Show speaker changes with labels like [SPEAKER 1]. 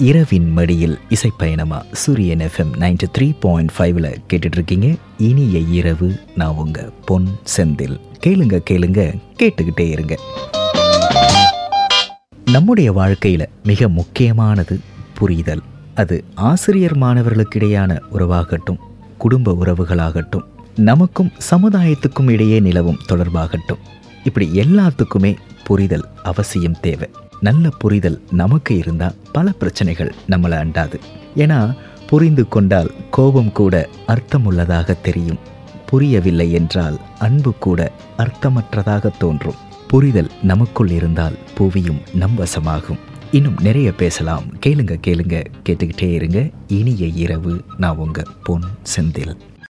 [SPEAKER 1] இரவின் மடியில் இசைப்பயணமா சூரியன் எஃப்எம் நைன்டி த்ரீ பாயிண்ட் ஃபைவ்ல கேட்டுட்டு இருக்கீங்க இனிய இரவு நான் உங்க பொன் செந்தில் கேளுங்க கேளுங்க கேட்டுக்கிட்டே இருங்க நம்முடைய வாழ்க்கையில மிக முக்கியமானது புரிதல் அது ஆசிரியர் மாணவர்களுக்கிடையான உறவாகட்டும் குடும்ப உறவுகளாகட்டும் நமக்கும் சமுதாயத்துக்கும் இடையே நிலவும் தொடர்பாகட்டும் இப்படி எல்லாத்துக்குமே புரிதல் அவசியம் தேவை நல்ல புரிதல் நமக்கு இருந்தால் பல பிரச்சனைகள் நம்மளை அண்டாது ஏன்னா புரிந்து கொண்டால் கோபம் கூட அர்த்தமுள்ளதாக தெரியும் புரியவில்லை என்றால் அன்பு கூட அர்த்தமற்றதாக தோன்றும் புரிதல் நமக்குள் இருந்தால் புவியும் நம் வசமாகும் இன்னும் நிறைய பேசலாம் கேளுங்க கேளுங்க கேட்டுக்கிட்டே இருங்க இனிய இரவு நான் உங்க பொன் செந்தில்